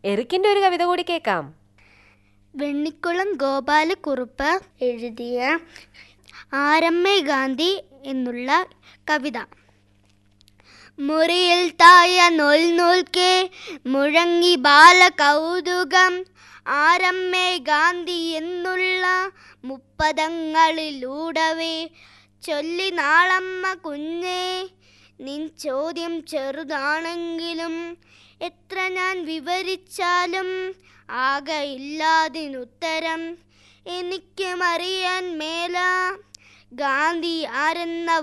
എറിക്കിന്റെ ഒരു കവിത കൂടി കേൾക്കാം വെണ്ണിക്കുളം ഗോപാലക്കുറുപ്പ് എഴുതിയ ആരമ്മേ ഗാന്ധി എന്നുള്ള കവിത മുറിയിൽ തായ നൂൽ നൂൽക്കെ മുഴങ്ങി ബാല കൗതുകം ആരമ്മേ ഗാന്ധി എന്നുള്ള മുപ്പതങ്ങളിലൂടവേ ചൊല്ലി നാളമ്മ കുഞ്ഞേ നിൻ ചോദ്യം ചെറുതാണെങ്കിലും എത്ര ഞാൻ വിവരിച്ചാലും ആകെ ഇല്ലാതിനുത്തരം എനിക്കും അറിയാൻ മേല ഗാന്ധി ആരെന്ന